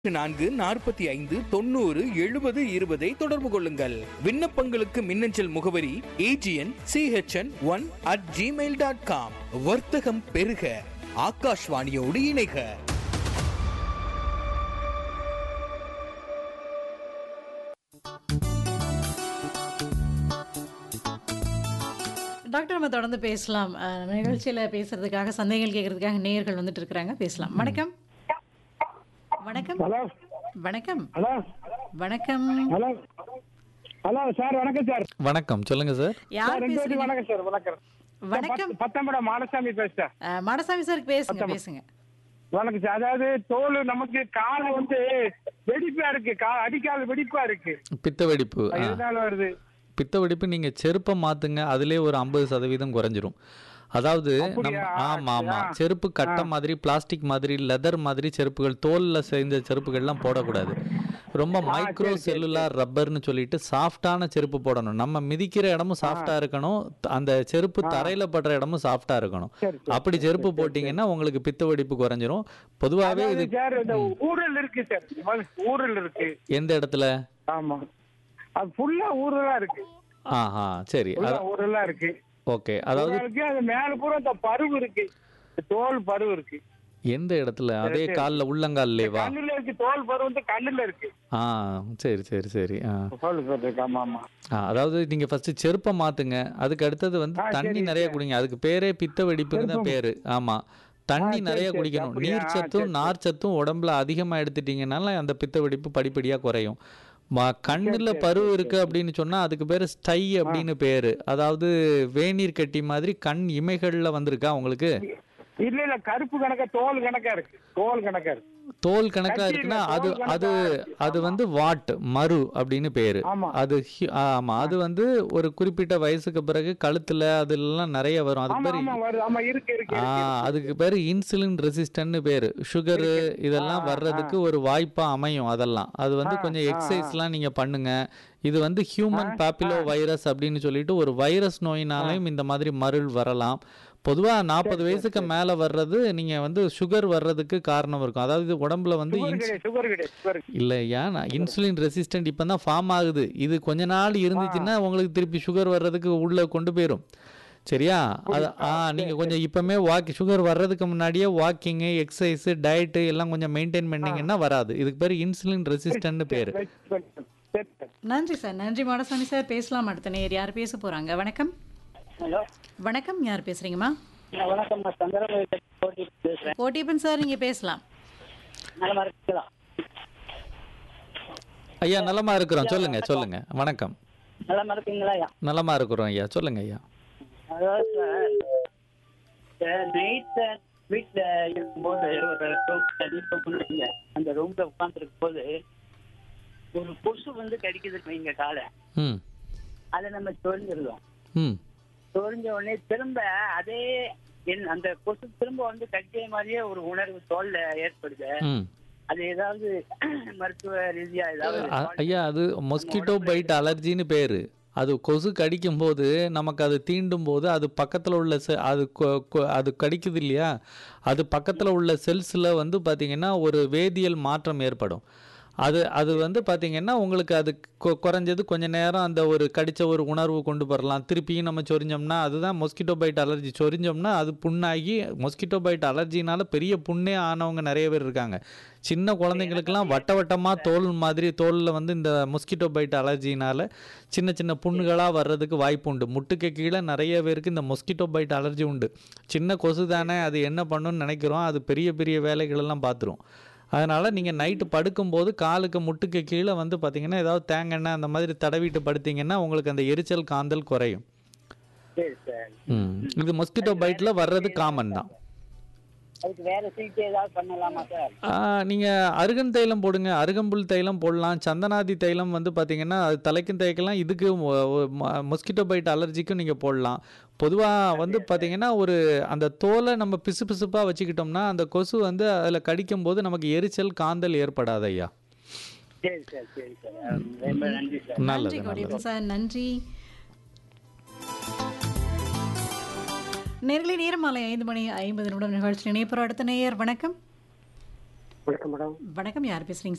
நான்கு நாற்பத்தி ஐந்து தொண்ணூறு எழுபது இருபதை தொடர்பு கொள்ளுங்கள் விண்ணப்பங்களுக்கு மின்னஞ்சல் முகவரி AGN CHN one at Gmail dot com வர்த்தகம் பெருக ஆகாஷ்வாணியோடு இணைக டாக்டர் நம்ம தொடர்ந்து பேசலாம் அஹ், நம்ம நிகழ்ச்சியில பேசுறதுக்காக சந்தேகங்கள் கேட்கறதுக்காக நேயர்கள் வந்துட்டு இருக்கிறாங்க பேசலாம் வணக்கம் வணக்கம் ஹலோ வணக்கம் ஹலோ வணக்கம் ஹலோ ஹலோ சார் வணக்கம் சார் வணக்கம் சொல்லுங்க சார் யார் சார் ரெண்டு பேரும் பேசுறீங்க வணக்கம் சார் வணக்கம் வணக்கம் பத்தம்படம் மாடசாமி பேசுறேன் அஹ், மாடசாமி சார் பேசுங்க பேசுங்க வணக்கம் சார் அதாவது தோல் நமக்கு காலை வந்து வெடிப்பா இருக்கு கா அடிக்கால் வெடிப்பா இருக்கு பித்த வெடிப்பு அது ஆ. எதனால வருது பித்த வெடிப்பு நீங்க செருப்பை மாத்துங்க அதுலயே ஒரு ஐம்பது சதவீதம் குறைஞ்சிரும் அதாவது நம்ம அப்படியா? ஆமா ஆமா ஆ. செருப்பு கட்டை மாதிரி பிளாஸ்டிக் மாதிரி லெதர் மாதிரி செருப்புகள் தோல்ல சேர்ந்த செருப்புகள்லாம் போடக்கூடாது ரொம்ப மைக்ரோ சரி, சரி, செல்லுலார் ரப்பர்னு சொல்லிட்டு சாஃப்டான செருப்பு போடணும் நம்ம மிதிக்கிற இடமும் சாஃப்டா இருக்கணும் த- அந்த செருப்பு தரையில படுற இடமும் சாஃப்டா இருக்கணும் சரி, சரி, அப்படி செருப்பு போட்டீங்கன்னா உங்களுக்கு பித்த வெடிப்பு குறைஞ்சிரும் பொதுவாகவே அதாவது இது சார் இந்த ஊரல் இருக்கு சார் ஊரல் இருக்கு எந்த இடத்துல ஆமா அது ஃபுல்லா ஊரலா இருக்கு ஆஹா சரி ஃபுல்லா ஊரலா இருக்கு ஓகே அதாவது ஊரலுக்கு அது மேல பூரா இந்த பருவு இருக்கு இந்த தோல் பருவு இருக்கு எந்த இடத்துல அதே கால்ல உள்ளங்கால்லேவா கண்ணுல இருக்கு தோல் பருவு வந்து கண்ணுல இருக்கு ஆ சரி சரி சரி ஆ தோல் பருவு இருக்கு ஆமா ஆமா ஆ, அதாவது நீங்க ஃபர்ஸ்ட் செருப்பை மாத்துங்க அதுக்கு அடுத்தது வந்து ஆ, தண்ணி சரி, நிறைய சரி. குடிங்க அதுக்கு பேரே பித்த வெடிப்புன்னு தான் செருப்பு. பேரு ஆமா தண்ணி சரி, நிறைய சரி, குடிக்கணும் அப்படியா? நீர் சத்தும் சரி, நார் சத்தும் உடம்புல அதிகமா எடுத்துட்டீங்கனால அந்த பித்த வெடிப்பு படிப்படியா குறையும் ம- கண்ணுல சரி, பருவு சரி, இருக்கு அப்படின்னு சொன்னா அதுக்கு பேரு ஸ்டை அப்படின்னு பேரு அதாவது வேநீர் கட்டி மாதிரி கண் இமைகள்ல வந்திருக்கா உங்களுக்கு இல்ல இல்ல கருப்பு கணக்கா தோல் கணக்கா இருக்கு தோல் கணக்கா இருக்கு தோல் கணக்கா கட்டி இருக்குன்னா இல்ல, அது தோல் கணக்கா அது இருக்கு. அது ஆமா. வந்து வாட் மரு அப்படின்னு பேரு ஆமா. அது ஹி- ஆமா அது வந்து ஒரு குறிப்பிட்ட வயசுக்கு பிறகு கழுத்துல அதுலாம் நிறைய வரும் அதுக்கு ஆமா பேரு ஆமா வருது ஆமா இருக்கு இருக்கு ஆ இருக்கு, இருக்கு. அதுக்கு பேரு இன்சுலின் ரெசிஸ்டன்ட்னு பேரு சுகரு இதெல்லாம் ஆ, வர்றதுக்கு ஒரு வாய்ப்பா அமையும் அதெல்லாம் அது வந்து ஆ, கொஞ்சம் ஆ, எக்ஸசைஸ்லாம் நீங்க பண்ணுங்க இது வந்து ஹியூமன் பாப்பிலோ வைரஸ் அப்படின்னு சொல்லிட்டு ஒரு வைரஸ் நோயினாலையும் இந்த மாதிரி மருள் வரலாம் பொதுவா நாற்பது வயசுக்கு மேல வர்றது நீங்க வந்து சுகர் வர்றதுக்கு காரணம் இருக்கும் அதாவது உடம்புல வந்து சுகர் இன்ஸ் கிடையாது சுகர் கிடையாது சுகர் இல்லையா நான் இன்சுலின் ரெசிஸ்டன்ட் இப்போ தான் ஃபார்ம் ஆகுது இது கொஞ்ச நாள் இருந்துச்சுன்னா உங்களுக்கு திருப்பி சுகர் வர்றதுக்கு உள்ள கொண்டு போயிடும் சரியா அது ஆ நீங்கள் கொஞ்சம் இப்போமே வாக் சுகர் வர்றதுக்கு முன்னாடியே வாக்கிங்கு எக்ஸசைஸு டயட்டு எல்லாம் கொஞ்சம் மெயின்டைன் பண்ணீங்கன்னா வராது இதுக்கு பேர் இன்சுலின் ரெசிஸ்டன்ட்னு பேர் சரி, சரி, சரி, சரி. நன்றி சார் நன்றி மாடசாமி சார் பேசலாம் அடுத்த நேயர் யார் பேச போறாங்க வணக்கம் ஹலோ வணக்கம் யார் பேசுறீங்கம்மா நான் வணக்கம் நான் சந்திரபாபு போட்டி பேசுறேன் கோட்டியப்பன் சார் நீங்க பேசலாம் நலமா இருக்கீங்களா ஐயா நலமா இருக்கிறோம் சொல்லுங்க சொல்லுங்க வணக்கம் நலமா இருக்கீங்களா ஐயா நலமா இருக்கிறோம் ஐயா சொல்லுங்க ஐயா அதாவது சார் நைட் வீட்டில் இருக்கும்போது ஒரு ரூம் தனிப்பு பண்ணுவீங்க அந்த ரூம்ல உட்காந்துருக்கும் போது ஒரு கொசு வந்து கடிக்குது வைங்க காலை ம் அதை நம்ம சொரிஞ்சிருந்தோம் ம் சொரிஞ்ச உடனே திரும்ப அதே என் அந்த கொசு திரும்ப வந்து கடிச்ச மாதிரியே ஒரு உணர்வு தோல்ல ஏற்படுது ம் அது ஏதாவது மருத்துவ ரீதியா ஏதாவது அ- ஐயா அது மொஸ்கிட்டோ பைட் அலர்ஜின்னு பேர் அது கொசு கடிக்கும் போது நமக்கு அது தீண்டும் போது அது பக்கத்தில் உள்ள செ அது கொ- கொ- அது கடிக்குது இல்லையா அது பக்கத்தில் உள்ள செல்ஸில் வந்து பார்த்திங்கன்னா ஒரு வேதியியல் மாற்றம் ஏற்படும் அது அது வந்து பார்த்திங்கன்னா உங்களுக்கு அது கொ- குறைஞ்சது கொஞ்ச நேரம் அந்த ஒரு கடிச்ச ஒரு உணர்வு கொண்டு வரலாம் திருப்பியும் நம்ம சொரிஞ்சோம்னா அதுதான் மொஸ்கிட்டோ பைட் அலர்ஜி சொரிஞ்சோம்னா அது புண்ணாகி மொஸ்கிட்டோ பைட் அலர்ஜினால பெரிய புண்ணே ஆனவங்க நிறைய பேர் இருக்காங்க சின்ன குழந்தைங்களுக்கெல்லாம் வட்ட வட்டமாக தோல் மாதிரி தோலில் வந்து இந்த மொஸ்கிட்டோ பைட் அலர்ஜினால சின்ன சின்ன புண்ணுகளாக வர்றதுக்கு வாய்ப்பு உண்டு முட்டுக்கு கீழே நிறைய பேருக்கு இந்த மொஸ்கிட்டோ பைட் அலர்ஜி உண்டு சின்ன கொசு தானே அது என்ன பண்ணுன்னு நினைக்கிறோம் அது பெரிய பெரிய வேலைகளெல்லாம் பார்த்துரும் அதனால் நீங்கள் நைட்டு படுக்கும்போது காலுக்கு முட்டுக்கு கீழே வந்து பார்த்தீங்கன்னா ஏதாவது தேங்காய் அந்த மாதிரி தடவிட்டு படுத்தீங்கன்னா உங்களுக்கு அந்த எரிச்சல் காந்தல் குறையும் சரி சார் ம் இது மொஸ்கிட்டோ பைட்டில் வர்றது காமன் தான் அதுக்கு வேற சிகிச்சை ஏதாவது பண்ணலாமா சார் நீங்கள் அருகன் தைலம் போடுங்க அருகம்புல் தைலம் போடலாம் சந்தனாதி தைலம் வந்து பார்த்தீங்கன்னா அது தலைக்கும் தேய்க்கலாம் இதுக்கு மொஸ்கிட்டோ பைட் அலர்ஜிக்கும் நீங்கள் போடலாம் பொதுவாக வந்து பார்த்தீங்கன்னா ஒரு அந்த தோலை நம்ம பிசு பிசுப்பாக வச்சுக்கிட்டோம்னா அந்த கொசு வந்து அதில் கடிக்கும் போது நமக்கு எரிச்சல் காந்தல் ஏற்படாது ஐயா சரி சார் சரி சார் ரொம்ப நன்றி சார் நன்றி நல்லது நல்லது கோட்டியப்பன் சார் நன்றி நேர்களை நேரம் மாலை ஐந்து மணி ஐம்பது நிமிடம் நிகழ்ச்சி இணைப்புற அடுத்த நேயர் வணக்கம் வணக்கம் மேடம் வணக்கம் யார் பேசுறீங்க